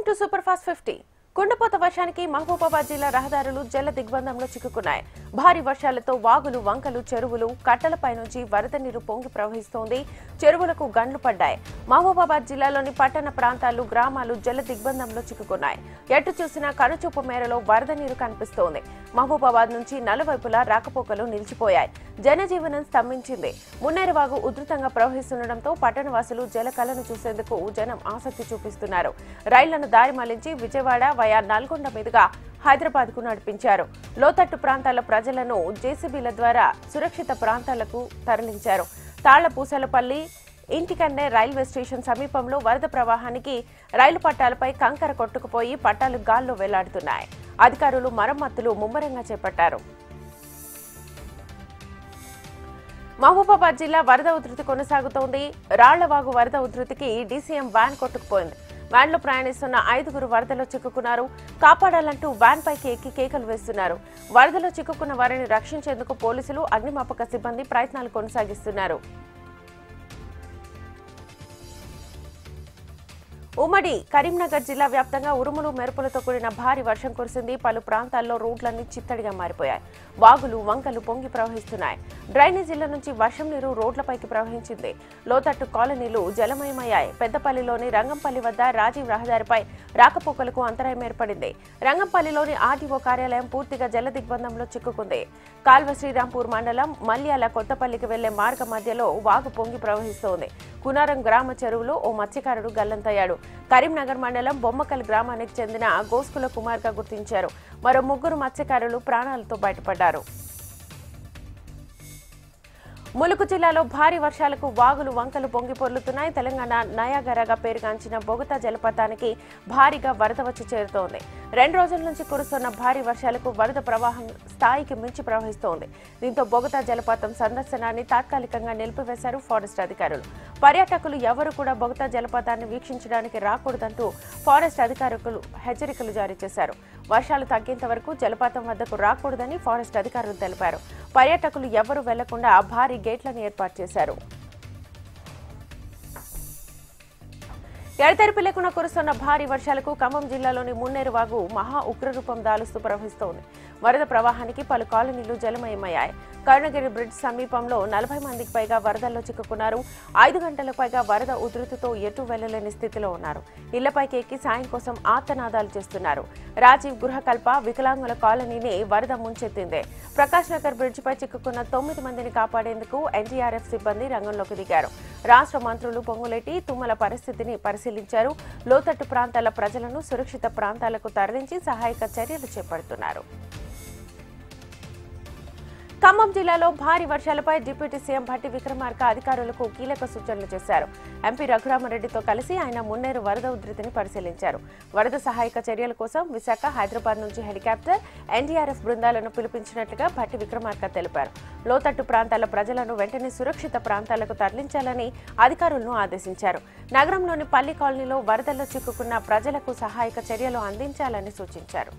welcome to super fast fifty కుండపోత వర్షానికి మహబూబాబాద్ జిల్లా రహదారులు జల దిగ్బంధంలో చిక్కుకున్నాయి భారీ వర్షాలతో వాగులు వంకలు చెరువులు కట్టలపై నుంచి వరద నీరు పొంగి ప్రవహిస్తోంది చెరువులకు గండ్లు పడ్డాయి మహబూబాబాద్ జిల్లాలోని పట్టణ ప్రాంతాలు గ్రామాలు జల దిగ్బంధంలో చిక్కుకున్నాయి ఎటు చూసినా కనుచూపు మేరలో వరద నీరు కనిపిస్తోంది మహబూబాబాద్ నుంచి నలువైపులా రాకపోకలు నిలిచిపోయాయి జనజీవనం స్తంభించింది మున్నేరువాగు ఉధృతంగా ప్రవహిస్తుండటంతో పట్టణవాసులు జలకళను చూసేందుకు జనం ఆసక్తి చూపిస్తున్నారు రైళ్లను దారి మళ్లించి విజయవాడ వయా నల్గొండ మీదుగా హైదరాబాద్ కు నడిపించారు లోతట్టు ప్రాంతాల ప్రజలను జేసీబీల ద్వారా సురక్షిత ప్రాంతాలకు తరలించారు తాళ్లపూసలపల్లి ఇంటికన్నే రైల్వే స్టేషన్ సమీపంలో వరద ప్రవాహానికి రైలు పట్టాలపై కంకర కొట్టుకుపోయి పట్టాలు గాల్లో వెళ్లాడుతున్నాయి అధికారులు మరమ్మతులు ముమ్మరంగా చేపట్టారు మహబూబాబాద్ జిల్లా వరద ఉధృతి కొనసాగుతోంది రాళ్లవాగు వరద ఉధృతికి డీసీఎం వ్యాన్ కొట్టుకుపోయింది వ్యాన్లో ప్రయాణిస్తున్న ఐదుగురు వరదలో చిక్కుకున్నారు కాపాడాలంటూ వ్యాన్ పైకి ఎక్కి కేకలు వేస్తున్నారు వరదలో చిక్కుకున్న వారిని రక్షించేందుకు పోలీసులు అగ్నిమాపక సిబ్బంది ప్రయత్నాలు కొనసాగిస్తున్నారు ఉమ్మడి కరీంనగర్ జిల్లా వ్యాప్తంగా ఉరుములు మెరుపులతో కూడిన భారీ వర్షం కురిసింది పలు ప్రాంతాల్లో రోడ్లన్నీ చిత్తడిగా మారిపోయాయి వాగులు వంకలు పొంగి ప్రవహిస్తున్నాయి డ్రైనేజీల నుంచి వర్షం నీరు రోడ్లపైకి ప్రవహించింది లోతట్టు కాలనీలు జలమయమయ్యాయి పెద్దపల్లిలోని రంగంపల్లి వద్ద రాజీవ్ రహదారిపై రాకపోకలకు అంతరాయం ఏర్పడింది రంగంపల్లిలోని ఆర్టీఓ కార్యాలయం పూర్తిగా జల దిగ్బంధంలో చిక్కుకుంది కాల్వ శ్రీరాంపూర్ మండలం మల్యాల కొత్తపల్లికి వెళ్లే మార్గ మధ్యలో వాగు పొంగి ప్రవహిస్తోంది కునారం గ్రామ చెరువులో ఓ మత్స్యకారుడు గల్లంతయ్యాడు కరీంనగర్ మండలం బొమ్మకల్ గ్రామానికి చెందిన గోస్కుల కుమార్ గా గుర్తించారు మరో ముగ్గురు మత్స్యకారులు ప్రాణాలతో బయటపడ్డారు ములుగు జిల్లాలో భారీ వర్షాలకు వాగులు వంకలు పొంగి పొర్లుతున్నాయి తెలంగాణ నయాగరగా పేరుగాంచిన బొగతా జలపాతానికి భారీగా వరద వచ్చి చేరుతోంది రెండు రోజుల నుంచి కురుస్తున్న భారీ వర్షాలకు వరద ప్రవాహం స్థాయికి మించి ప్రవహిస్తోంది దీంతో బొగతా జలపాతం సందర్శనాన్ని తాత్కాలికంగా నిలిపివేశారు ఫారెస్ట్ అధికారులు పర్యాటకులు ఎవరు కూడా బొగతా జలపాతాన్ని వీక్షించడానికి రాకూడదంటూ ఫారెస్ట్ అధికారులు హెచ్చరికలు జారీ చేశారు వర్షాలు తగ్గేంత వరకు జలపాతం వద్దకు రాకూడదని ఫారెస్ట్ అధికారులు తెలిపారు పర్యాటకులు ఎవరూ వెళ్లకుండా భారీ గేట్లను ఏర్పాటు చేశారు ఎడతెరిపి లేకుండా కురుస్తున్న భారీ వర్షాలకు ఖమ్మం జిల్లాలోని మున్నేరు వాగు మహా ఉగ్రరూపం దాలుస్తూ ప్రవహిస్తోంది వరద ప్రవాహానికి పలు కాలనీలు జలమయమయ్యాయి కరుణగిరి బ్రిడ్జ్ సమీపంలో నలభై మందికి పైగా వరదల్లో చిక్కుకున్నారు ఐదు గంటలకు పైగా వరద ఉధృతితో ఎటు వెళ్లలేని స్థితిలో ఉన్నారు ఇళ్లపైకి ఎక్కి సాయం కోసం ఆర్తనాదాలు చేస్తున్నారు రాజీవ్ గృహకల్ప వికలాంగుల కాలనీని వరద ముంచెత్తింది ప్రకాష్ నగర్ బ్రిడ్జిపై చిక్కుకున్న తొమ్మిది మందిని కాపాడేందుకు ఎన్డీఆర్ఎఫ్ సిబ్బంది రంగంలోకి దిగారు రాష్ట్ర మంత్రులు పొంగులేటి తుమ్మల పరిస్థితిని పరిశీలించారు లోతట్టు ప్రాంతాల ప్రజలను సురక్షిత ప్రాంతాలకు తరలించి సహాయక చర్యలు చేపడుతున్నారు ఖమ్మం జిల్లాలో భారీ వర్షాలపై డిప్యూటీ సీఎం భట్టి విక్రమార్క అధికారులకు కీలక సూచనలు చేశారు ఎంపీ రఘురామరెడ్డితో కలిసి ఆయన మున్నేరు వరద ఉధృతిని పరిశీలించారు వరద సహాయక చర్యల కోసం విశాఖ హైదరాబాద్ నుంచి హెలికాప్టర్ ఎన్డీఆర్ఎఫ్ బృందాలను పిలిపించినట్లుగా భట్టి విక్రమార్క తెలిపారు లోతట్టు ప్రాంతాల ప్రజలను వెంటనే సురక్షిత ప్రాంతాలకు తరలించాలని అధికారులను ఆదేశించారు నగరంలోని పల్లి కాలనీలో వరదల్లో చిక్కుకున్న ప్రజలకు సహాయక చర్యలు అందించాలని సూచించారు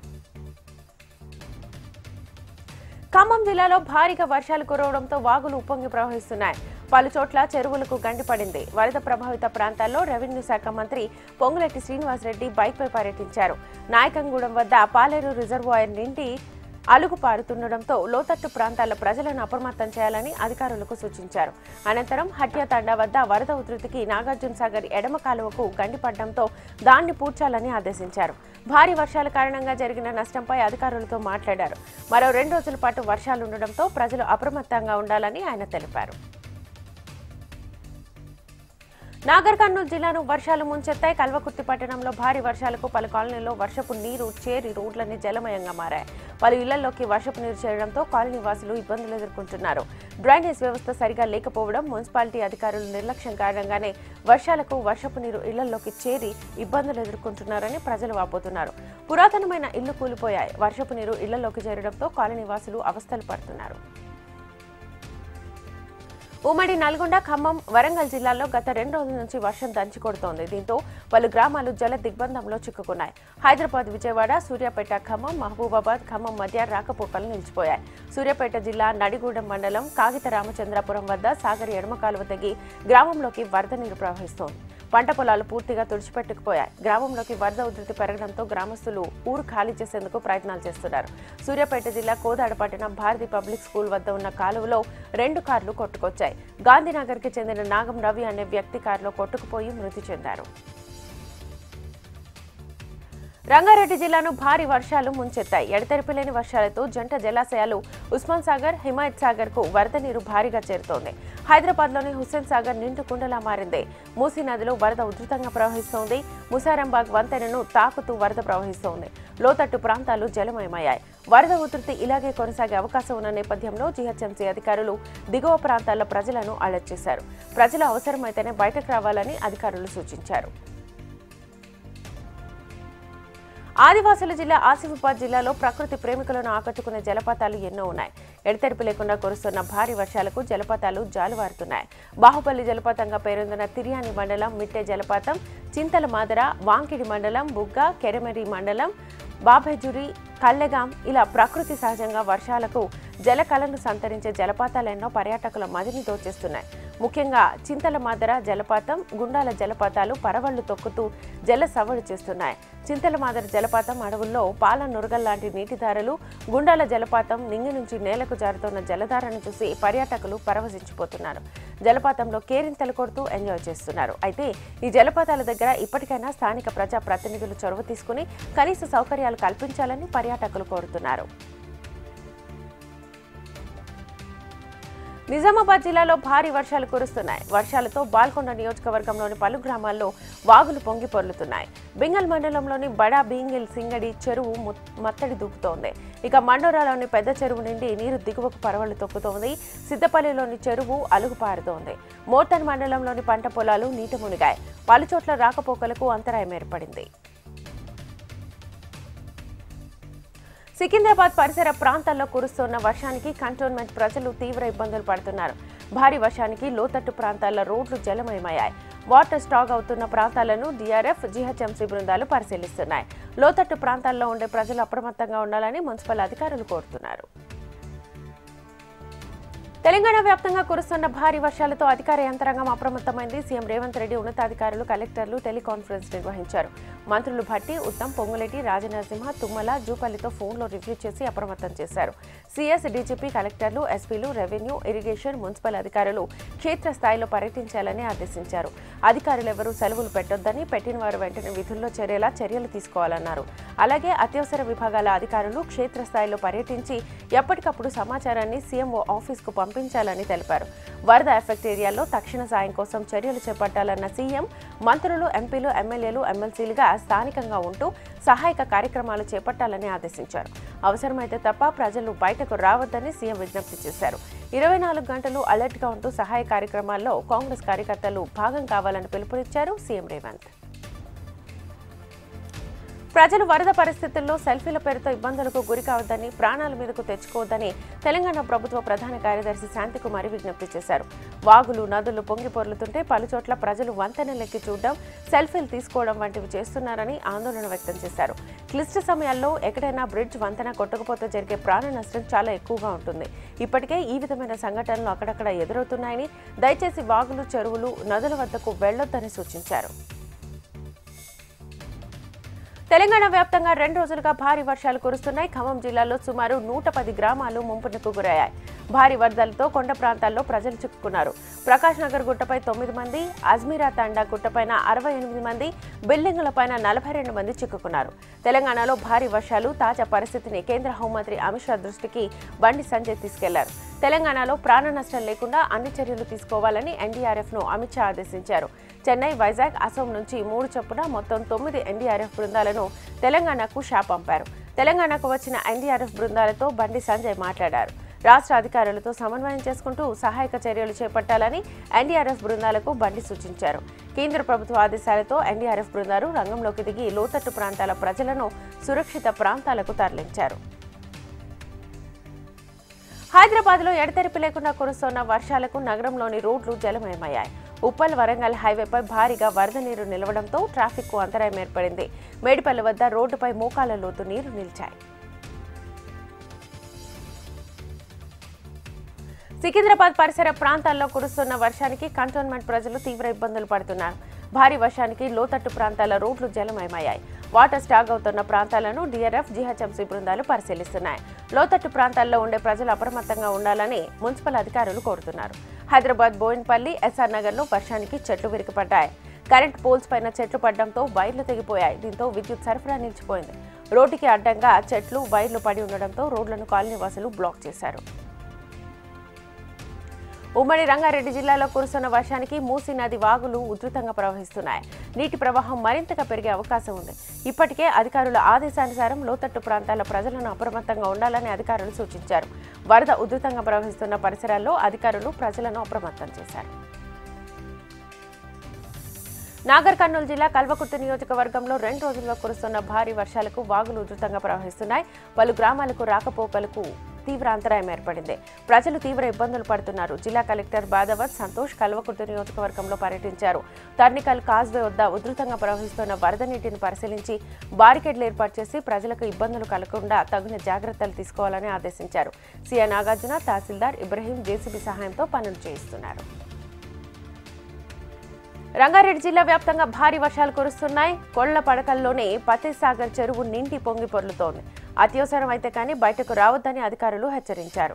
ఖమ్మం జిల్లాలో భారీగా వర్షాలు కురవడంతో వాగులు ఉప్పొంగి ప్రవహిస్తున్నాయి పలు చోట్ల చెరువులకు గండిపడింది వరద ప్రభావిత ప్రాంతాల్లో రెవెన్యూ శాఖ మంత్రి పొంగులెట్టి శ్రీనివాసరెడ్డి బైక్పై పర్యటించారు నాయకంగూడెం వద్ద పాలేరు రిజర్వాయర్ నిండి అలుగు పారుతుండటంతో లోతట్టు ప్రాంతాల ప్రజలను అప్రమత్తం చేయాలని అధికారులకు సూచించారు అనంతరం హట్యాతండా వద్ద వరద ఉధృతికి నాగార్జున సాగర్ ఎడమ కాలువకు గండిపడడంతో దాన్ని పూడ్చాలని ఆదేశించారు భారీ వర్షాల కారణంగా జరిగిన నష్టంపై అధికారులతో మాట్లాడారు మరో రెండు రోజుల పాటు వర్షాలుండటంతో ప్రజలు అప్రమత్తంగా ఉండాలని ఆయన తెలిపారు నాగర్ కర్నూలు జిల్లాను వర్షాలు ముంచెత్తాయి కల్వకుర్తి పట్టణంలో భారీ వర్షాలకు పలు కాలనీల్లో వర్షపు నీరు చేరి రోడ్లన్నీ జలమయంగా మారాయి పలు ఇళ్లలోకి వర్షపు నీరు చేరడంతో కాలనీ వాసులు ఇబ్బందులు ఎదుర్కొంటున్నారు డ్రైనేజ్ వ్యవస్థ సరిగా లేకపోవడం మున్సిపాలిటీ అధికారుల నిర్లక్ష్యం కారణంగానే వర్షాలకు వర్షపు నీరు ఇళ్లలోకి చేరి ఇబ్బందులు ఎదుర్కొంటున్నారని ప్రజలు వాపోతున్నారు పురాతనమైన ఇళ్లు కూలిపోయాయి వర్షపు నీరు ఇళ్లలోకి చేరడంతో కాలనీ వాసులు అవస్థలు పడుతున్నారు ఉమ్మడి నల్గొండ ఖమ్మం వరంగల్ జిల్లాల్లో గత రెండు రోజుల నుంచి వర్షం దంచుకొడుతోంది దీంతో పలు గ్రామాలు జల దిగ్బంధంలో చిక్కుకున్నాయి హైదరాబాద్ విజయవాడ సూర్యాపేట ఖమ్మం మహబూబాబాద్ ఖమ్మం మధ్య రాకపోకలు నిలిచిపోయాయి సూర్యాపేట జిల్లా నడిగూడెం మండలం కాగిత రామచంద్రపురం వద్ద సాగర్ ఎడమ కాలువ తెగి గ్రామంలోకి వరద నీరు ప్రవహిస్తోంది పంట పొలాలు పూర్తిగా తుడిచిపెట్టుకుపోయాయి గ్రామంలోకి వరద ఉధృతి పెరగడంతో గ్రామస్తులు ఊరు ఖాళీ చేసేందుకు ప్రయత్నాలు చేస్తున్నారు సూర్యాపేట జిల్లా కోదాడ పట్టణం భారతి పబ్లిక్ స్కూల్ వద్ద ఉన్న కాలువలో రెండు కార్లు కొట్టుకొచ్చాయి గాంధీనగర్కి చెందిన నాగం రవి అనే వ్యక్తి కారులో కొట్టుకుపోయి మృతి చెందారు రంగారెడ్డి జిల్లాను భారీ వర్షాలు ముంచెత్తాయి ఎడతెరిపి లేని వర్షాలతో జంట జలాశయాలు ఉస్మాన్ సాగర్ హిమాయత్ సాగర్ కు వరద నీరు భారీగా చేరుతోంది హైదరాబాద్ లోని హుస్సేన్ సాగర్ నిండు కుండలా మారింది మూసీ నదిలో వరద ఉధృతంగా ప్రవహిస్తోంది ముసారంబాగ్ వంతెనను తాకుతూ వరద ప్రవహిస్తోంది లోతట్టు ప్రాంతాలు జలమయమయ్యాయి వరద ఉధృతి ఇలాగే కొనసాగే అవకాశం ఉన్న నేపథ్యంలో జీహెచ్ఎంసీ అధికారులు దిగువ ప్రాంతాల ప్రజలను అలర్ట్ చేశారు ప్రజలు అవసరమైతేనే బయటకు రావాలని అధికారులు సూచించారు ఆదివాసుల జిల్లా ఆసిఫాబాద్ జిల్లాలో ప్రకృతి ప్రేమికులను ఆకట్టుకునే జలపాతాలు ఎన్నో ఉన్నాయి ఎడతెరిపి లేకుండా కురుస్తున్న భారీ వర్షాలకు జలపాతాలు జాలువారుతున్నాయి బాహుపల్లి జలపాతంగా పేరొందిన తిరియాని మండలం మిట్టె జలపాతం చింతల మాదర వాంకిడి మండలం బుగ్గ కెరమెరి మండలం బాబెజురి కల్లెగాం ఇలా ప్రకృతి సహజంగా వర్షాలకు జలకళను సంతరించే జలపాతాలు ఎన్నో పర్యాటకుల మదిని దోచేస్తున్నాయి ముఖ్యంగా చింతల మాదర జలపాతం గుండాల జలపాతాలు పరవళ్లు తొక్కుతూ జల సవడి చేస్తున్నాయి చింతల మాదర జలపాతం అడవుల్లో పాల నురగల్లాంటి నీటిధారలు గుండాల జలపాతం నింగి నుంచి నేలకు జారుతున్న జలధారను చూసి పర్యాటకులు పరవశించిపోతున్నారు జలపాతంలో కేరింతలు కొడుతూ ఎంజాయ్ చేస్తున్నారు అయితే ఈ జలపాతాల దగ్గర ఇప్పటికైనా స్థానిక ప్రజా ప్రతినిధులు చొరవ తీసుకుని కనీస సౌకర్యాలు కల్పించాలని పర్యాటకులు కోరుతున్నారు నిజామాబాద్ జిల్లాలో భారీ వర్షాలు కురుస్తున్నాయి వర్షాలతో బాల్కొండ నియోజకవర్గంలోని పలు గ్రామాల్లో వాగులు పొంగి పొర్లుతున్నాయి బింగల్ మండలంలోని బడా బీంగిల్ సింగడి చెరువు ముత్- మత్తడి దూకుతోంది ఇక మండోరాలోని పెద్ద చెరువు నుండి నీరు దిగువకు పరవళ్లు తొక్కుతోంది సిద్దపల్లిలోని చెరువు అలుగు పారుతోంది మోర్తన్ మండలంలోని పంట పొలాలు నీట మునిగాయి పలు చోట్ల రాకపోకలకు అంతరాయం ఏర్పడింది సికింద్రాబాద్ పరిసర ప్రాంతాల్లో కురుస్తున్న వర్షానికి కంటోన్మెంట్ ప్రజలు తీవ్ర ఇబ్బందులు పడుతున్నారు భారీ వర్షానికి లోతట్టు ప్రాంతాల్లో రోడ్లు జలమయమయ్యాయి వాటర్ స్టాక్ అవుతున్న ప్రాంతాలను డీఆర్ఎఫ్ జీహెచ్ఎంసీ బృందాలు పరిశీలిస్తున్నాయి లోతట్టు ప్రాంతాల్లో ఉండే ప్రజలు అప్రమత్తంగా ఉండాలని మున్సిపల్ అధికారులు కోరుతున్నారు తెలంగాణ వ్యాప్తంగా కురుస్తున్న భారీ వర్షాలతో అధికార యంత్రాంగం అప్రమత్తమైంది సీఎం రేవంత్ రెడ్డి ఉన్నతాధికారులు కలెక్టర్లు టెలికాన్ఫరెన్స్ నిర్వహించారు మంత్రులు భట్టి ఉత్తమ్ పొంగులేటి రాజనరసింహ తుమ్మల జూపల్లితో ఫోన్లో రివ్యూ చేసి అప్రమత్తం చేశారు సీఎస్ డీజీపీ కలెక్టర్లు ఎస్పీలు రెవెన్యూ ఇరిగేషన్ మున్సిపల్ అధికారులు క్షేత్రస్థాయిలో పర్యటించాలని ఆదేశించారు అధికారులు ఎవరూ సెలవులు పెట్టొద్దని పెట్టిన వారు వెంటనే విధుల్లో చేరేలా చర్యలు తీసుకోవాలన్నారు అలాగే అత్యవసర విభాగాల అధికారులు క్షేత్రస్థాయిలో పర్యటించి ఎప్పటికప్పుడు సమాచారాన్ని సీఎంఓ ఆఫీస్కు పంపించాలని తెలిపారు వరద ఎఫెక్ట్ ఏరియాల్లో తక్షణ సాయం కోసం చర్యలు చేపట్టాలన్న సీఎం మంత్రులు ఎంపీలు ఎమ్మెల్యేలు ఎమ్మెల్సీలుగా స్థానికంగా ఉంటూ సహాయక కార్యక్రమాలు చేపట్టాలని ఆదేశించారు అవసరమైతే తప్ప ప్రజలు బయటకు రావద్దని సీఎం విజ్ఞప్తి చేశారు ఇరవై నాలుగు గంటలు అలర్ట్గా ఉంటూ సహాయ కార్యక్రమాల్లో కాంగ్రెస్ కార్యకర్తలు భాగం కావాలని పిలుపునిచ్చారు సీఎం రేవంత్ ప్రజలు వరద పరిస్థితుల్లో సెల్ఫీల పేరుతో ఇబ్బందులకు గురి కావద్దని ప్రాణాల మీదకు తెచ్చుకోవద్దని తెలంగాణ ప్రభుత్వ ప్రధాన కార్యదర్శి శాంతికుమారి విజ్ఞప్తి చేశారు వాగులు నదులు పొంగి పొర్లుతుంటే పలుచోట్ల ప్రజలు వంతెనలెక్కి చూడడం సెల్ఫీలు తీసుకోవడం వంటివి చేస్తున్నారని ఆందోళన వ్యక్తం చేశారు క్లిష్ట సమయాల్లో ఎక్కడైనా బ్రిడ్జ్ వంతెన కొట్టకపోతే జరిగే ప్రాణ నష్టం చాలా ఎక్కువగా ఉంటుంది ఇప్పటికే ఈ విధమైన సంఘటనలు అక్కడక్కడ ఎదురవుతున్నాయని దయచేసి వాగులు చెరువులు నదుల వద్దకు వెళ్లొద్దని సూచించారు తెలంగాణ వ్యాప్తంగా రెండు రోజులుగా భారీ వర్షాలు కురుస్తున్నాయి ఖమ్మం జిల్లాలో సుమారు నూట పది గ్రామాలు ముంపునకు గురయ్యాయి భారీ వరదలతో కొండ ప్రాంతాల్లో ప్రజలు చిక్కుకున్నారు ప్రకాష్ నగర్ గుట్టపై తొమ్మిది మంది అజ్మీరా తండా గుట్టపైన అరవై ఎనిమిది మంది బిల్డింగులపైన నలభై రెండు మంది చిక్కుకున్నారు తెలంగాణలో భారీ వర్షాలు తాజా పరిస్థితిని కేంద్ర హోంమంత్రి అమిత్ షా దృష్టికి బండి సంజయ్ తీసుకెళ్లారు తెలంగాణలో ప్రాణ నష్టం లేకుండా అన్ని చర్యలు తీసుకోవాలని ఎన్డీఆర్ఎఫ్ ను అమిత్ షా ఆదేశించారు చెన్నై వైజాగ్ అసోం నుంచి మూడు చొప్పున మొత్తం తొమ్మిది ఎన్డీఆర్ఎఫ్ బృందాలను తెలంగాణకు షా పంపారు తెలంగాణకు వచ్చిన ఎన్డీఆర్ఎఫ్ బృందాలతో బండి సంజయ్ మాట్లాడారు రాష్ట్ర అధికారులతో సమన్వయం చేసుకుంటూ సహాయక చర్యలు చేపట్టాలని ఎన్డీఆర్ఎఫ్ బృందాలకు బండి సూచించారు కేంద్ర ప్రభుత్వ ఆదేశాలతో ఎన్డీఆర్ఎఫ్ బృందాలు రంగంలోకి దిగి లోతట్టు ప్రాంతాల ప్రజలను సురక్షిత ప్రాంతాలకు తరలించారు హైదరాబాద్ లో ఎడతెరిపి లేకుండా కురుస్తున్న వర్షాలకు నగరంలోని రోడ్లు జలమయమయ్యాయి ఉప్పల్ వరంగల్ హైవేపై భారీగా వరద నీరు నిలవడంతో ట్రాఫిక్ కు అంతరాయం ఏర్పడింది మేడిపల్లి వద్ద రోడ్డుపై మోకాల లోతు నీరు నిలిచాయి సికింద్రాబాద్ పరిసర ప్రాంతాల్లో కురుస్తున్న వర్షానికి కంటోన్మెంట్ ప్రజలు తీవ్ర ఇబ్బందులు పడుతున్నారు భారీ వర్షానికి లోతట్టు ప్రాంతాల రోడ్లు జలమయమయ్యాయి వాటర్ స్టాక్ అవుతున్న ప్రాంతాలను డీఆర్ఎఫ్ జీహెచ్ఎంసీ బృందాలు పరిశీలిస్తున్నాయి లోతట్టు ప్రాంతాల్లో ఉండే ప్రజలు అప్రమత్తంగా ఉండాలని మున్సిపల్ అధికారులు కోరుతున్నారు హైదరాబాద్ బోయిన్పల్లి ఎస్ఆర్ నగర్లో వర్షానికి చెట్లు విరిగిపడ్డాయి కరెంట్ పోల్స్ పైన చెట్లు పడడంతో వైర్లు తెగిపోయాయి దీంతో విద్యుత్ సరఫరా నిలిచిపోయింది రోడ్డుకి అడ్డంగా చెట్లు వైర్లు పడి ఉండడంతో రోడ్లను కాలనీ వాసులు బ్లాక్ చేశారు ఉమ్మడి రంగారెడ్డి జిల్లాలో కురుస్తున్న వర్షానికి మూసీ నది వాగులు ఉధృతంగా ప్రవహిస్తున్నాయి నీటి ప్రవాహం మరింతగా పెరిగే అవకాశం ఉంది ఇప్పటికే అధికారుల ఆదేశానుసారం లోతట్టు ప్రాంతాల ప్రజలను అప్రమత్తంగా ఉండాలని అధికారులు సూచించారు వరద ఉధృతంగా ప్రవహిస్తున్న పరిసరాల్లో అధికారులు ప్రజలను అప్రమత్తం చేశారు నాగర్ కర్నూలు జిల్లా కల్వకుర్తి నియోజకవర్గంలో రెండు రోజులుగా కురుస్తున్న భారీ వర్షాలకు వాగులు ఉధృతంగా ప్రవహిస్తున్నాయి పలు గ్రామాలకు రాకపోకలకు తీవ్ర అంతరాయం ఏర్పడింది ప్రజలు తీవ్ర ఇబ్బందులు పడుతున్నారు జిల్లా కలెక్టర్ బాదవత్ సంతోష్ కల్వకుర్తి నియోజకవర్గంలో పర్యటించారు తర్నికల్ కాజ్వే వద్ద ఉధృతంగా ప్రవహిస్తున్న వరద నీటిని పరిశీలించి బారికేడ్లు ఏర్పాటు చేసి ప్రజలకు ఇబ్బందులు కలగకుండా తగిన జాగ్రత్తలు తీసుకోవాలని ఆదేశించారు సీఐ నాగార్జున తహసీల్దార్ ఇబ్రహీం జేసీబీ సహాయంతో పనులు చేయిస్తున్నారు రంగారెడ్డి జిల్లా వ్యాప్తంగా భారీ వర్షాలు కురుస్తున్నాయి కొళ్ల పడకల్లోనే పతిసాగర్ చెరువు నిండి పొంగి పొర్లుతోంది అత్యవసరం అయితే కానీ బయటకు రావద్దని అధికారులు హెచ్చరించారు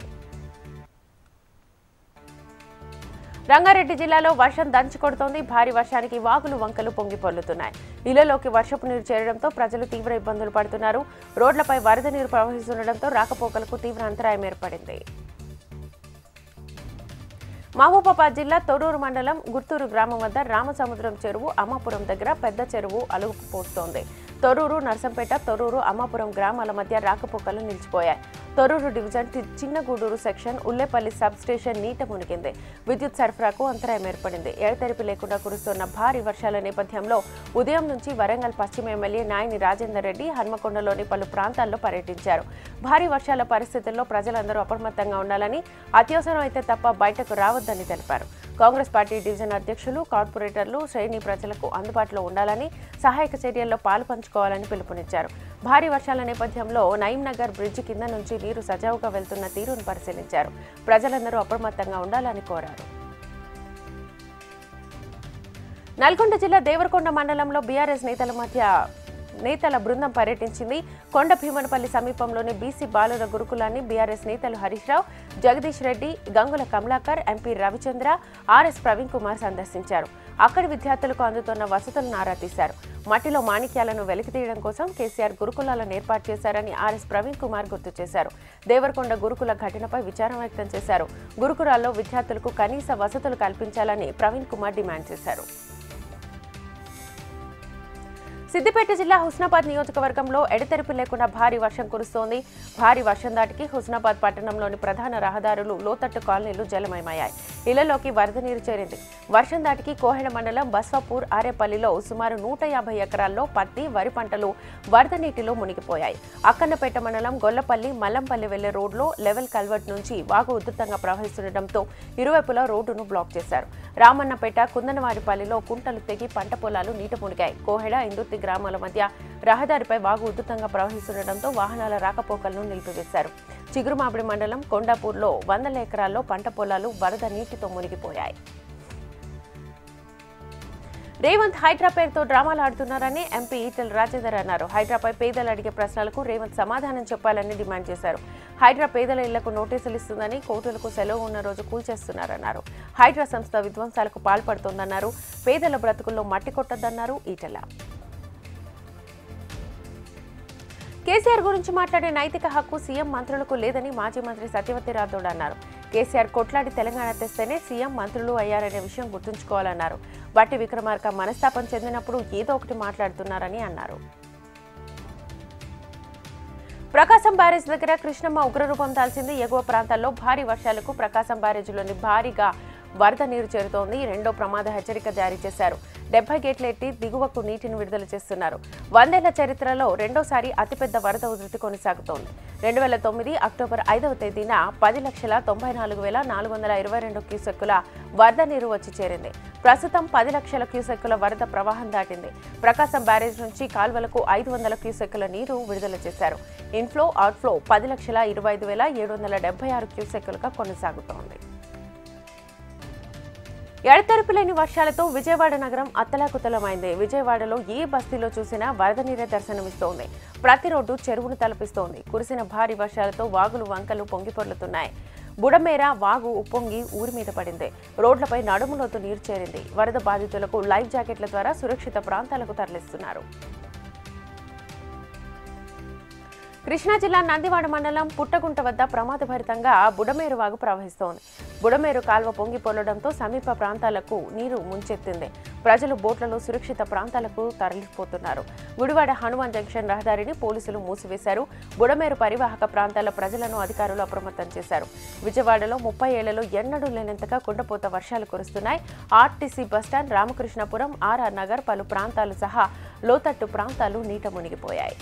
రంగారెడ్డి జిల్లాలో వర్షం దంచి కొడుతోంది భారీ వర్షానికి వాగులు వంకలు పొంగి పొర్లుతున్నాయి ఇళ్లలోకి వర్షపు నీరు చేరడంతో ప్రజలు తీవ్ర ఇబ్బందులు పడుతున్నారు రోడ్లపై వరద నీరు ప్రవహిస్తుండటంతో రాకపోకలకు తీవ్ర అంతరాయం ఏర్పడింది మహబూబాబాద్ జిల్లా తొర్రూరు మండలం గుర్తూరు గ్రామం వద్ద రామసముద్రం చెరువు అమ్మాపురం దగ్గర పెద్ద చెరువు అలుగు పోస్తోంది తొర్రూరు నర్సంపేట తొర్రూరు అమ్మాపురం గ్రామాల మధ్య రాకపోకలు నిలిచిపోయాయి తొర్రూరు డివిజన్ టి- Chinnagudur section Ullepalli sub station నీట మునిగింది విద్యుత్ సరఫరాకు అంతరాయం ఏర్పడింది ఎడతెరిపి లేకుండా కురుస్తున్న భారీ వర్షాల నేపథ్యంలో ఉదయం నుంచి వరంగల్ పశ్చిమ ఎమ్మెల్యే నాయని రాజేందర్ రెడ్డి హన్మకొండలోని పలు ప్రాంతాల్లో పర్యటించారు భారీ వర్షాల పరిస్థితుల్లో ప్రజలందరూ అప్రమత్తంగా ఉండాలని అత్యవసరం అయితే తప్ప బయటకు రావద్దని తెలిపారు కాంగ్రెస్ పార్టీ డివిజన్ అధ్యక్షులు కార్పొరేటర్లు శ్రేణి ప్రజలకు అందుబాటులో ఉండాలని సహాయక చర్యల్లో పాలు పంచుకోవాలని పిలుపునిచ్చారు భారీ వర్షాల నేపథ్యంలో నయీం నగర్ బ్రిడ్జి కింద నుంచి నీరు సజావుగా వెళ్తున్న తీరును పరిశీలించారు ప్రజలందరూ అప్రమత్తంగా ఉండాలని కోరారు నల్గొండ జిల్లా దేవరకొండ మండలంలో బీఆర్ఎస్ నేతల మధ్య నేతల బృందం పర్యటించింది కొండ భీమనపల్లి సమీపంలోని బీసీ బాలుర గురుకులాన్ని బీఆర్ఎస్ నేతలు హరీష్ రావు జగదీష్ రెడ్డి గంగుల కమలాకర్ ఎంపీ రవిచంద్ర ఆర్ఎస్ ప్రవీణ్ కుమార్ సందర్శించారు అక్కడి విద్యార్థులకు అందుతున్న వసతులను ఆరా తీశారు మట్టిలో మాణిక్యాలను వెలికితీయడం కోసం కేసీఆర్ గురుకులాలను ఏర్పాటు చేశారని ఆర్ఎస్ ప్రవీణ్ కుమార్ గుర్తు చేశారు దేవరకొండ గురుకుల ఘటనపై విచారం వ్యక్తం చేశారు గురుకులాల్లో విద్యార్థులకు కనీస వసతులు కల్పించాలని ప్రవీణ్ కుమార్ డిమాండ్ చేశారు సిద్దిపేట జిల్లా హుస్నాబాద్ నియోజకవర్గంలో ఎడతెరిపి లేకుండా భారీ వర్షం కురుస్తోంది భారీ వర్షం దాటికి హుస్నాబాద్ పట్టణంలోని ప్రధాన రహదారులు లోతట్టు కాలనీలు జలమయమయ్యాయి ఇళ్లలోకి వరద నీరు చేరింది వర్షం దాటికి కోహెడ మండలం బస్వాపూర్ ఆరేపల్లిలో సుమారు నూట యాభై ఎకరాల్లో పత్తి వరి పంటలు వరద నీటిలో మునిగిపోయాయి అక్కన్నపేట మండలం గొల్లపల్లి మల్లంపల్లి వెళ్లే రోడ్లో లెవెల్ కల్వర్ట్ నుంచి వాగు ఉధృతంగా ప్రవహిస్తుండటంతో ఇరువైపులా రోడ్డును బ్లాక్ చేశారు రామన్నపేట కుందనవారిపల్లిలో కుంటలు తెగి పంట పొలాలు నీట మునిగాయి కోహెడ ఇందుర్తి గ్రామాల మధ్య రహదారిపై వాగు ఉధృతంగా ప్రవహిస్తుండటంతో వాహనాల రాకపోకలను నిలిపివేశారు చిగురుమామిడి మండలం కొండాపూర్లో వందల ఎకరాల్లో పంట పొలాలు వరద నీటితో మునిగిపోయాయి రేవంత్ హైడ్రా పేరుతో డ్రామాలు ఆడుతున్నారని ఎంపీ ఈటెల రాజేందర్ అన్నారు హైడ్రాపై పేదలు అడిగే ప్రశ్నలకు రేవంత్ సమాధానం చెప్పాలని డిమాండ్ చేశారు హైడ్రా పేదల ఇళ్లకు నోటీసులు ఇస్తుందని కోర్టులకు సెలవు ఉన్న రోజు కూల్చేస్తున్నారన్నారు హైడ్రా సంస్థ విధ్వంసాలకు పాల్పడుతోందన్నారు పేదల బ్రతుకుల్లో మట్టి కొట్టొద్దన్నారు ఈటెల కేసీఆర్ గురించి మాట్లాడే నైతిక హక్కు సీఎం మంత్రులకు లేదని మాజీ మంత్రి సత్యవతి రాథోడ్ అన్నారు కేసీఆర్ కొట్లాడి తెలంగాణ తెస్తేనే సీఎం మంత్రులు అయ్యారనే విషయం గుర్తుంచుకోవాలన్నారు బట్టి విక్రమార్క మనస్తాపం చెందినప్పుడు ఏదో ఒకటి మాట్లాడుతున్నారని అన్నారు ప్రకాశం బ్యారేజ్ దగ్గర కృష్ణమ్మ ఉగ్రరూపం దాల్చింది ఎగువ ప్రాంతాల్లో భారీ వర్షాలకు ప్రకాశం బ్యారేజ్లోని భారీగా వరద నీరు చేరుతోంది రెండో ప్రమాద హెచ్చరిక జారీ చేశారు డెబ్బై గేట్లు ఎట్టి దిగువకు నీటిని విడుదల చేస్తున్నారు వందేళ్ల చరిత్రలో రెండోసారి అతిపెద్ద వరద ఉధృతి కొనసాగుతోంది రెండు వేల తొమ్మిది అక్టోబర్ ఐదవ తేదీన పది లక్షల తొంభై నాలుగు వేల నాలుగు వందల ఇరవై రెండు క్యూసెక్కుల వరద నీరు వచ్చి చేరింది ప్రస్తుతం పది లక్షల క్యూసెక్కుల వరద ప్రవాహం దాటింది ప్రకాశం బ్యారేజ్ నుంచి కాల్వలకు ఐదు వందల క్యూసెక్కుల నీరు విడుదల చేశారు ఇన్ఫ్లో అవుట్ఫ్లో పది లక్షల ఇరవై ఐదు వేల ఏడు వందల డెబ్బై ఆరు క్యూసెక్కులుగా కొనసాగుతోంది ఎడతెరిపి లేని వర్షాలతో విజయవాడ నగరం అత్తలాకుతలమైంది విజయవాడలో ఏ బస్తీలో చూసినా వరద నీరే దర్శనమిస్తోంది ప్రతి రోడ్డు చెరువును తలపిస్తోంది కురిసిన భారీ వర్షాలతో వాగులు వంకలు పొంగిపొర్లుతున్నాయి బుడమేర వాగు ఉప్పొంగి ఊరి మీద పడింది రోడ్లపై నడుములోతు నీరు చేరింది వరద బాధితులకు లైఫ్ జాకెట్ల ద్వారా సురక్షిత ప్రాంతాలకు తరలిస్తున్నారు కృష్ణా జిల్లా నందివాడ మండలం పుట్టగుంట వద్ద ప్రమాదభరితంగా బుడమేరు వాగు ప్రవహిస్తోంది బుడమేరు కాల్వ పొంగి పొల్లడంతో సమీప ప్రాంతాలకు నీరు ముంచెత్తింది ప్రజలు బోట్లలో సురక్షిత ప్రాంతాలకు తరలిపోతున్నారు గుడివాడ హనుమాన్ జంక్షన్ రహదారిని పోలీసులు మూసివేశారు బుడమేరు పరివాహక ప్రాంతాల ప్రజలను అధికారులు అప్రమత్తం చేశారు విజయవాడలో ముప్పై ఏళ్లలో ఎన్నడూ లేనంతగా కుండపోత వర్షాలు కురుస్తున్నాయి RTC bus stand Ramakrishnapuram RR Nagar పలు ప్రాంతాలు సహా లోతట్టు ప్రాంతాలు నీట మునిగిపోయాయి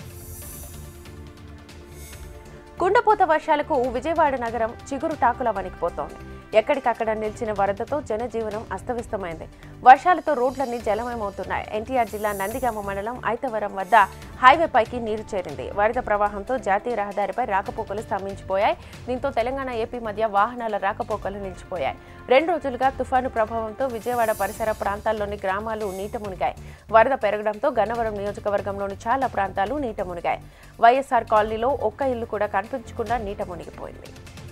కుండపోత వర్షాలకు విజయవాడ నగరం చిగురు టాకులా వణికిపోతోంది ఎక్కడికక్కడ నిలిచిన వరదతో జనజీవనం అస్తవ్యస్తమైంది వర్షాలతో రోడ్లన్నీ జలమయమవుతున్నాయి ఎన్టీఆర్ జిల్లా నందిగామ మండలం ఐతవరం వద్ద హైవేపైకి నీరు చేరింది వరద ప్రవాహంతో జాతీయ రహదారిపై రాకపోకలు స్తంభించిపోయాయి దీంతో తెలంగాణ ఏపీ మధ్య వాహనాల రాకపోకలు నిలిచిపోయాయి రెండు రోజులుగా తుఫాను ప్రభావంతో విజయవాడ పరిసర ప్రాంతాల్లోని గ్రామాలు నీట మునిగాయి వరద పెరగడంతో గన్నవరం నియోజకవర్గంలోని చాలా ప్రాంతాలు నీట మునిగాయి వైఎస్ఆర్ కాలనీలో ఒక్క ఇల్లు కూడా కనిపించకుండా నీట మునిగిపోయింది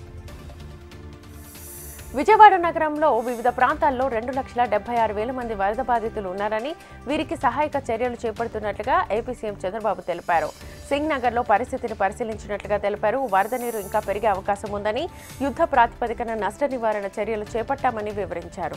విజయవాడ నగరంలో వివిధ ప్రాంతాల్లో రెండు లక్షల డెబ్బై ఆరు వేల మంది వరద బాధితులు ఉన్నారని వీరికి సహాయక చర్యలు చేపడుతున్నట్లుగా ఏపీ సీఎం చంద్రబాబు తెలిపారు సింగ్ నగర్లో పరిస్థితిని పరిశీలించినట్లుగా తెలిపారు వరద నీరు ఇంకా పెరిగే అవకాశం ఉందని యుద్ధ ప్రాతిపదికన నష్ట నివారణ చర్యలు చేపట్టామని వివరించారు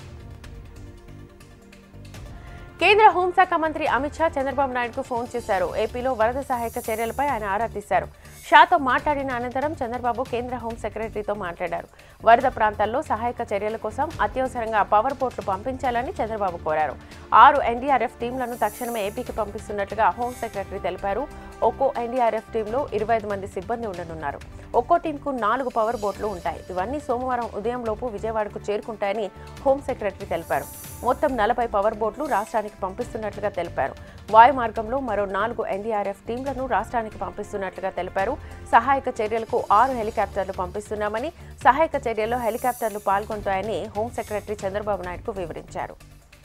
కేంద్ర హోంశాఖ మంత్రి అమిత్ షా చంద్రబాబు నాయుడుకు ఫోన్ చేశారు ఏపీలో వరద సహాయక చర్యలపై ఆయన ఆరా తీశారు షాతో మాట్లాడిన అనంతరం చంద్రబాబు కేంద్ర హోం సెక్రటరీతో మాట్లాడారు వరద ప్రాంతాల్లో సహాయక చర్యల కోసం అత్యవసరంగా పవర్ బోట్లు పంపించాలని చంద్రబాబు కోరారు ఆరు ఎన్డీఆర్ఎఫ్ టీంలను తక్షణమే ఏపీకి పంపిస్తున్నట్లుగా హోం సెక్రటరీ తెలిపారు ఒక్కో ఎన్డీఆర్ఎఫ్ టీంలో ఇరవై ఐదు మంది సిబ్బంది ఉండనున్నారు ఒక్కో టీంకు నాలుగు పవర్ బోట్లు ఉంటాయి ఇవన్నీ సోమవారం ఉదయం లోపు విజయవాడకు చేరుకుంటాయని హోం సెక్రటరీ తెలిపారు మొత్తం నలభై పవర్ బోట్లు రాష్ట్రానికి పంపిస్తున్నట్లుగా తెలిపారు వాయు మార్గంలో మరో నాలుగు ఎన్డీఆర్ఎఫ్ టీంలను రాష్ట్రానికి పంపిస్తున్నట్లుగా తెలిపారు సహాయక చర్యలకు ఆరు హెలికాప్టర్లు పంపిస్తున్నామని సహాయక చర్యల్లో హెలికాప్టర్లు పాల్గొంటాయని హోం సెక్రటరీ చంద్రబాబు నాయుడుకు వివరించారు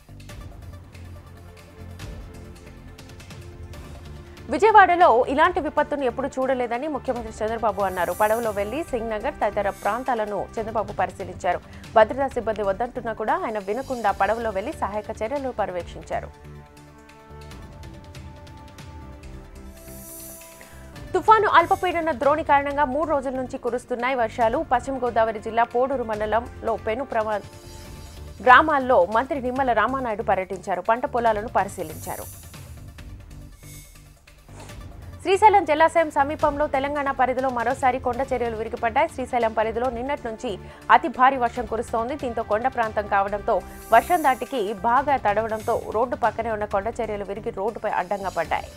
విజయవాడలో ఇలాంటి విపత్తును ఎప్పుడు చూడలేదని ముఖ్యమంత్రి చంద్రబాబు అన్నారు పడవలో వెళ్లి సింగ్ నగర్ తదితర ప్రాంతాలను చంద్రబాబు పరిశీలించారు భద్రతా సిబ్బంది వద్దంటున్నా కూడా ఆయన వినకుండా పడవలో వెళ్లి సహాయక చర్యలు పర్యవేక్షించారు తుఫాను అల్పపీడన ద్రోణి కారణంగా మూడు రోజుల నుంచి కురుస్తున్నాయి వర్షాలు పశ్చిమ గోదావరి జిల్లా పోడూరు మండలంలో పెను ప్రమా గ్రామాల్లో మంత్రి నిమ్మల రామానాయుడు పర్యటించారు పంట పొలాలను పరిశీలించారు శ్రీశైలం జలాశయం సమీపంలో తెలంగాణ పరిధిలో మరోసారి కొండ చర్యలు విరిగిపడ్డాయి శ్రీశైలం పరిధిలో నిన్నటి నుంచి అతి భారీ వర్షం కురుస్తోంది దీంతో కొండ ప్రాంతం కావడంతో వర్షం దాటికి బాగా తడవడంతో రోడ్డు పక్కనే ఉన్న కొండ చర్యలు విరిగి రోడ్డుపై అడ్డంగా పడ్డాయి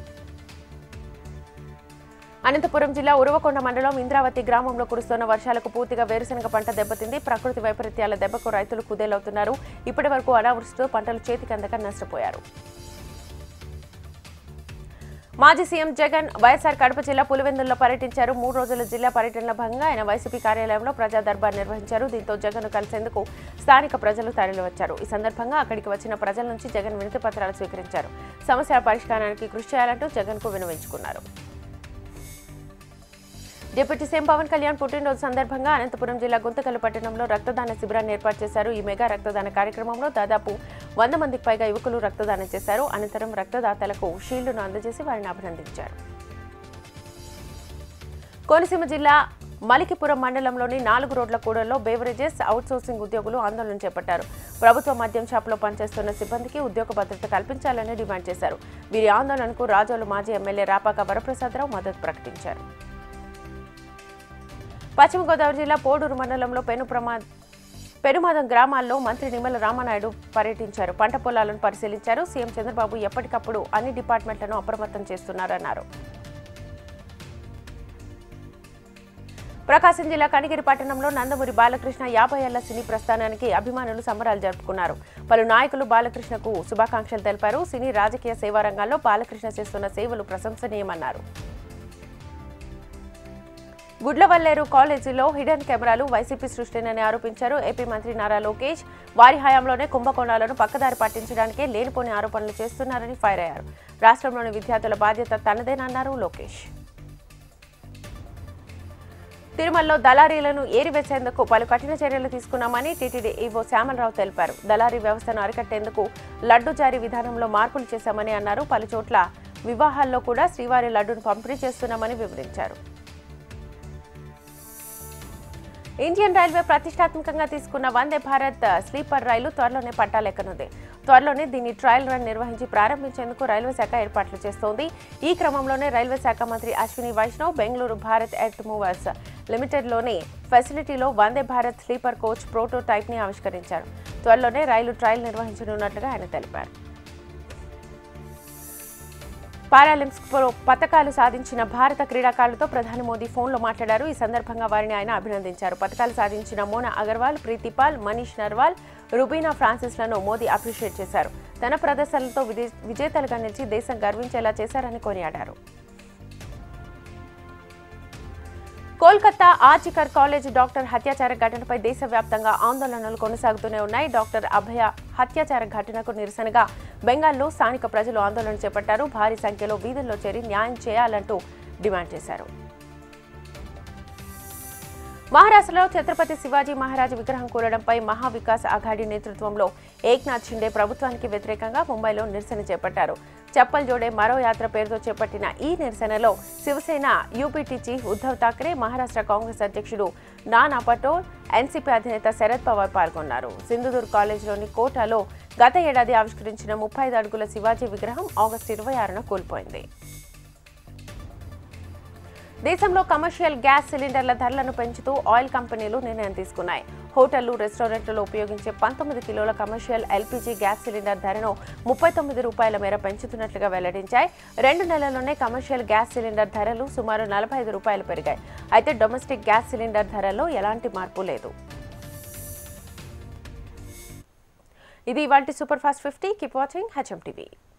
అనంతపురం జిల్లా ఉరవకొండ మండలం ఇంద్రావతి గ్రామంలో కురుస్తున్న వర్షాలకు పూర్తిగా వేరుశనగ పంట దెబ్బతింది ప్రకృతి వైపరీత్యాల దెబ్బకు రైతులు కుదేలవుతున్నారు ఇప్పటి వరకు అనావృష్టితో పంటలు చేతికి అందక నష్టపోయారు మాజీ సీఎం జగన్ వైఎస్ఆర్ కడప జిల్లా పులివెందుల్లో పర్యటించారు మూడు రోజుల జిల్లా పర్యటనలో భాగంగా ఆయన వైసీపీ కార్యాలయంలో ప్రజా దర్బార్ నిర్వహించారు దీంతో జగన్ కలిసేందుకు స్థానిక ప్రజలు తరలివచ్చారు ఈ సందర్భంగా అక్కడికి వచ్చిన ప్రజల నుంచి జగన్ వినతి పత్రాలు స్వీకరించారు సమస్యల పరిష్కారానికి కృషి చేయాలంటూ జగన్ కు వినవించుకున్నారు డిప్యూటీ సీఎం పవన్ కళ్యాణ్ పుట్టినరోజు సందర్భంగా అనంతపురం జిల్లా గుంతకల్ పట్టణంలో రక్తదాన శిబిరాన్ని ఏర్పాటు చేశారు ఈ మెగా రక్తదాన కార్యక్రమంలో దాదాపు వంద మందికి పైగా యువకులు రక్తదానం చేశారు అనంతరం రక్తదాతలకు షీల్డ్ను అందజేసి వారిని అభినందించారు కోనసీమ జిల్లా మలికిపురం మండలంలోని నాలుగు రోడ్ల కూడల్లో బేవరేజెస్ అవుట్సోర్సింగ్ ఉద్యోగులు ఆందోళన చేపట్టారు ప్రభుత్వ మద్యం షాపులో పనిచేస్తున్న సిబ్బందికి ఉద్యోగ భద్రత కల్పించాలని డిమాండ్ చేశారు వీరి ఆందోళనకు రాజోలు మాజీ ఎమ్మెల్యే రాపాక వరప్రసాదరావు మద్దతు ప్రకటించారు పశ్చిమ గోదావరి జిల్లా పోడూరు మండలంలో పెను ప్రమాద పెనుమాదం గ్రామాల్లో మంత్రి నిమ్మల రామానాయుడు పర్యటించారు పంట పొలాలను పరిశీలించారు సీఎం చంద్రబాబు ఎప్పటికప్పుడు అన్ని డిపార్ట్మెంట్లను అప్రమత్తం చేస్తున్నారన్నారు ప్రకాశం జిల్లా కనిగిరి పట్టణంలో నందమూరి బాలకృష్ణ యాభై ఏళ్ల సినీ ప్రస్థానానికి అభిమానులు సంబరాలు జరుపుకున్నారు పలు నాయకులు బాలకృష్ణకు శుభాకాంక్షలు తెలిపారు సినీ రాజకీయ సేవా రంగాల్లో బాలకృష్ణ చేస్తున్న సేవలు ప్రశంసనీయమన్నారు గుడ్లవల్లేరు కాలేజీలో హిడెన్ కెమెరాలు వైసీపీ సృష్టినని ఆరోపించారు ఏపీ మంత్రి నారా లోకేష్ వారి హయాంలోనే కుంభకోణాలను పక్కదారి పట్టించడానికే లేనిపోని ఆరోపణలు చేస్తున్నారని ఫైర్ అయ్యారు రాష్ట్రంలోని విద్యార్థుల బాధ్యత తనదేనన్నారు లోకేష్ తిరుమలలో దళారీలను ఏరివేసేందుకు పలు కఠిన చర్యలు తీసుకున్నామని టీటీడీ ఈవో శ్యామలరావు తెలిపారు దళారీ వ్యవస్థను అరికట్టేందుకు లడ్డు జారీ విధానంలో మార్పులు చేశామని అన్నారు పలు చోట్ల వివాహాల్లో కూడా శ్రీవారి లడ్డును పంపిణీ చేస్తున్నామని వివరించారు ఇండియన్ రైల్వే ప్రతిష్టాత్మకంగా తీసుకున్న వందే భారత్ స్లీపర్ రైలు త్వరలోనే పట్టాలెక్కనుంది త్వరలోనే దీన్ని ట్రయల్ రన్ నిర్వహించి ప్రారంభించేందుకు రైల్వే శాఖ ఏర్పాట్లు చేస్తోంది ఈ క్రమంలోనే రైల్వే శాఖ మంత్రి అశ్విని వైష్ణవ్ బెంగళూరు భారత్ ఎర్త్ మూవర్స్ లిమిటెడ్లోని ఫెసిలిటీలో Vande Bharat sleeper coach prototype ని ఆవిష్కరించారు త్వరలోనే రైలు ట్రయల్ నిర్వహించనున్నట్లుగా ఆయన తెలిపారు పారాలింపిక్స్ లో పథకాలు సాధించిన భారత క్రీడాకారులతో ప్రధాని మోదీ ఫోన్లో మాట్లాడారు ఈ సందర్భంగా వారిని ఆయన అభినందించారు పథకాలు సాధించిన మోనా అగర్వాల్ ప్రీతిపాల్ మనీష్ నర్వాల్ రుబీనా ఫ్రాన్సిస్లను మోదీ అప్రిషియేట్ చేశారు తన ప్రదర్శనలతో విదే- విజేతలుగా నిలిచి దేశం గర్వించేలా చేశారని కొనియాడారు కోల్కతా ఆర్జికర్ కాలేజ్ డాక్టర్ హత్యాచార ఘటనపై దేశవ్యాప్తంగా ఆందోళనలు కొనసాగుతూనే ఉన్నాయి డాక్టర్ అభయ హత్యాచార ఘటనకు నిరసనగా బెంగాల్లో స్థానిక ప్రజలు ఆందోళన చేపట్టారు భారీ సంఖ్యలో వీధుల్లో చేరి న్యాయం చేయాలంటూ డిమాండ్ చేశారు మహారాష్ట్రలో ఛత్రపతి శివాజీ మహారాజ్ విగ్రహం కూలడంపై మహావికాస్ అఘాడీ నేతృత్వంలో ఏక్నాథ్ షిండే ప్రభుత్వానికి వ్యతిరేకంగా ముంబైలో నిరసన చేపట్టారు చప్పల్ జోడే మరో యాత్ర పేరుతో చేపట్టిన ఈ నిరసనలో Shiv Sena UBT chief Uddhav Thackeray Maharashtra Congress అధ్యక్షుడు నానా పటోల్ ఎన్సీపీ అధినేత శరద్ పవార్ పాల్గొన్నారు సింధుదూర్ కాలేజీలోని కోటాలో గత ఏడాది ఆవిష్కరించిన ముప్పై ఐదు అడుగుల శివాజీ విగ్రహం ఆగస్టు ఇరవై ఆరున కూల్పోయింది దేశంలో కమర్షియల్ గ్యాస్ సిలిండర్ల ధరలను పెంచుతూ ఆయిల్ కంపెనీలు నిర్ణయం తీసుకున్నాయి హోటళ్లు రెస్టారెంట్లలో ఉపయోగించే పంతొమ్మిది కిలోల కమర్షియల్ ఎల్పీజీ గ్యాస్ సిలిండర్ ధరను ముప్పై తొమ్మిది రూపాయల మేర పెంచుతున్నట్లుగా వెల్లడించాయి రెండు నెలల్లోనే కమర్షియల్ గ్యాస్ సిలిండర్ ధరలు సుమారు నలభై ఐదు రూపాయలు పెరిగాయి అయితే డొమెస్టిక్ గ్యాస్ సిలిండర్ ధరల్లో ఎలాంటి మార్పు లేదు ఇది ఇవాళ super fast fifty keep watching HM TV